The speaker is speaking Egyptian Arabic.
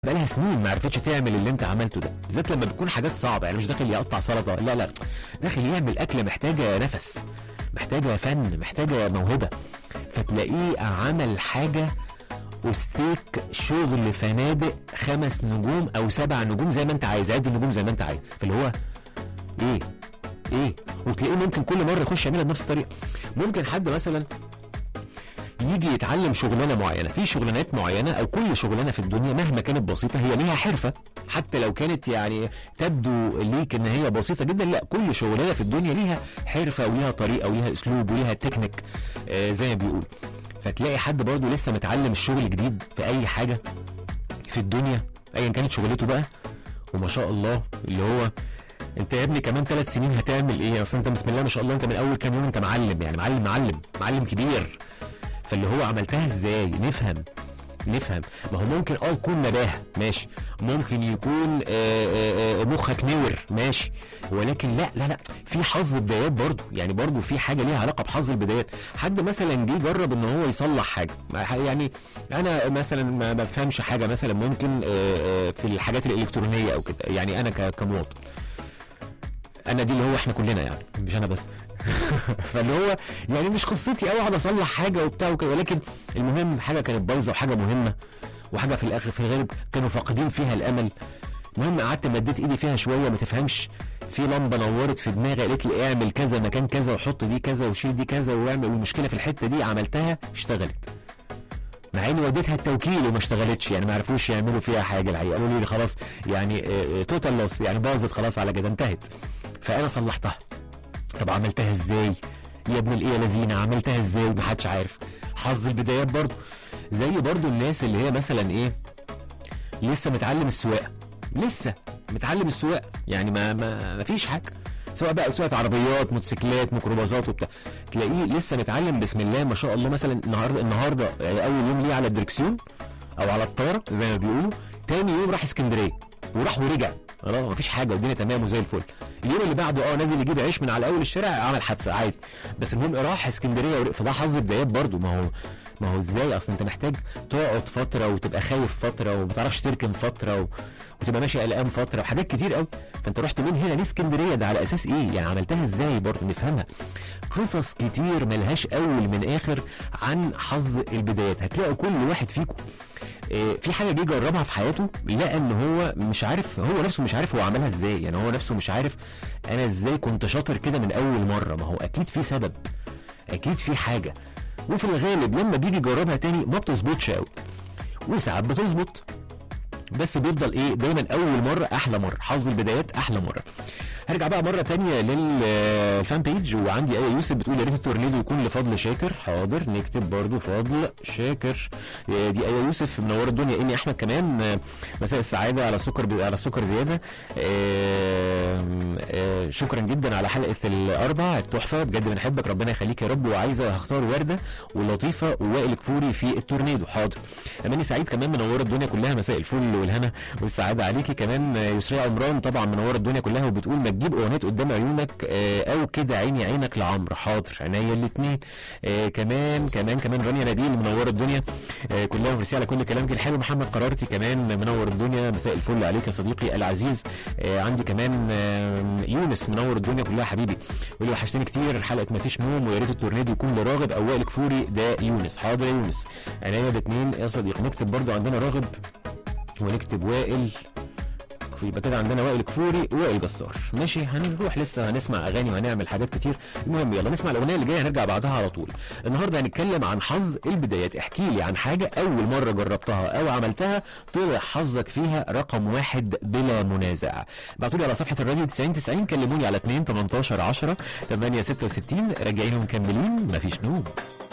بقالها سنين ما عرفتش تعمل اللي انت عملته ده بالذات لما بتكون حاجات صعبه يعني مش داخل يقطع سلطه لا لا داخل يعمل اكله محتاجه نفس محتاجه فن محتاجه موهبه فتلاقيه عمل حاجه وستيك شغل فنادق خمس نجوم او سبع نجوم زي ما انت عايز عد النجوم زي ما انت عايز فاللي هو ايه ايه وتلاقيه ممكن كل مره يخش يعملها بنفس الطريقه ممكن حد مثلا يجي يتعلم شغلانه معينه في شغلانات معينه او كل شغلانه في الدنيا مهما كانت بسيطه هي ليها حرفه حتى لو كانت يعني تبدو ليك ان هي بسيطه جدا لا كل شغلانه في الدنيا ليها حرفه وليها طريقه وليها اسلوب وليها تكنيك آه زي ما بيقول فتلاقي حد برضه لسه متعلم الشغل جديد في اي حاجه في الدنيا ايا كانت شغلته بقى وما شاء الله اللي هو انت يا ابني كمان ثلاث سنين هتعمل ايه اصل انت بسم الله ما شاء الله انت من اول كام يوم انت معلم يعني معلم معلم معلم كبير فاللي هو عملتها ازاي نفهم نفهم ما هو ممكن اه يكون نباهه ماشي ممكن يكون آه، آه، آه، مخك نور ماشي ولكن لا لا لا في حظ بدايات برضو يعني برضو في حاجه ليها علاقه بحظ البدايات حد مثلا جه جرب ان هو يصلح حاجه ما- يعني انا مثلا ما بفهمش حاجه مثلا ممكن آه، آه، في الحاجات الالكترونيه او كده يعني انا ك- كمواطن انا دي اللي هو احنا كلنا يعني مش انا بس فاللي هو يعني مش قصتي قوي اقعد اصلح حاجه وبتاع وكده ولكن المهم حاجه كانت بايظه وحاجه مهمه وحاجه في الاخر في الغالب كانوا فاقدين فيها الامل المهم قعدت مديت ايدي فيها شويه ما تفهمش في لمبه نورت في دماغي قالت لي اعمل كذا مكان كذا وحط دي كذا وشيل دي كذا واعمل والمشكله في الحته دي عملتها اشتغلت مع اني وديتها التوكيل وما اشتغلتش يعني ما عرفوش يعملوا فيها حاجه الحقيقه قالوا لي خلاص يعني توتال لوس يعني باظت خلاص على كده انتهت فانا صلحتها طب عملتها ازاي يا ابن الايه يا لذينه عملتها ازاي محدش عارف حظ البدايات برضو زي برضو الناس اللي هي مثلا ايه لسه متعلم السواقه لسه متعلم السواقه يعني ما ما, ما فيش حاجه سواء بقى سواقه عربيات موتوسيكلات ميكروباصات وبتاع تلاقيه لسه متعلم بسم الله ما شاء الله مثلا النهارده النهارده يعني اول يوم ليه على الدركسيون او على الطاره زي ما بيقولوا تاني يوم راح اسكندريه وراح ورجع خلاص مفيش حاجه والدنيا تمام وزي الفل اليوم اللي بعده اه نازل يجيب عيش من على اول الشارع عمل حادثه عادي بس المهم راح اسكندريه ورق فده حظ بدايات برضو ما هو ما هو ازاي اصلا انت محتاج تقعد فتره وتبقى خايف فتره وما تعرفش تركن فتره و... وتبقى ماشي قلقان فتره وحاجات كتير قوي فانت رحت من هنا لاسكندريه ده على اساس ايه يعني عملتها ازاي برضه نفهمها قصص كتير ملهاش اول من اخر عن حظ البدايات هتلاقوا كل واحد فيكم آه، في حاجه جه جربها في حياته لقى ان هو مش عارف هو نفسه مش عارف هو عملها ازاي يعني هو نفسه مش عارف انا ازاي كنت شاطر كده من اول مره ما هو اكيد في سبب اكيد في حاجه وفي الغالب لما بيجي يجربها تاني ما بتظبطش قوي وساعات بتظبط بس بيفضل ايه دايما اول مره احلى مره حظ البدايات احلى مره هرجع بقى مره تانية للفان بيج وعندي ايه يوسف بتقول يا ريت التورنيدو يكون لفضل شاكر حاضر نكتب برضو فضل شاكر آه، دي ايه يوسف منور الدنيا اني احمد كمان آه، مساء السعاده على السكر على السكر زياده آم، آه، شكرا جدا على حلقه الاربع التحفه بجد بنحبك ربنا يخليك يا رب وعايزه هختار ورده ولطيفه ووائل كفوري في التورنيدو حاضر اماني سعيد كمان منوره الدنيا كلها مساء الفل والهنا والسعاده عليكي كمان آه، يسرية عمران طبعا منوره الدنيا كلها وبتقول ما تجيب اغنيه قدام عيونك آه، او كده عيني عينك لعمرو حاضر عينيا الاثنين كمان كمان كمان رانيا نبيل منوره الدنيا آه، كلها ميرسي على كل كلامك الحلو محمد قرارتي كمان منور الدنيا مساء الفل عليك يا صديقي العزيز آه، عندي كمان آه، يونس منور الدنيا كلها حبيبي يقول لي وحشتني كتير حلقه ما فيش نوم ويا ريت التورنيدو يكون لراغب او وائل كفوري ده يونس حاضر يا يونس عينيا الاثنين يا صديقي نكتب برضو عندنا راغب ونكتب وائل يبقى كده عندنا وائل كفوري ووائل جسار ماشي هنروح لسه هنسمع اغاني وهنعمل حاجات كتير المهم يلا نسمع الاغنيه اللي جايه هنرجع بعدها على طول النهارده هنتكلم عن حظ البدايات احكي لي عن حاجه اول مره جربتها او عملتها طلع حظك فيها رقم واحد بلا منازع ابعتوا لي على صفحه الراديو 90 90 كلموني على 2 18 10 8 66 راجعين ومكملين مفيش نوم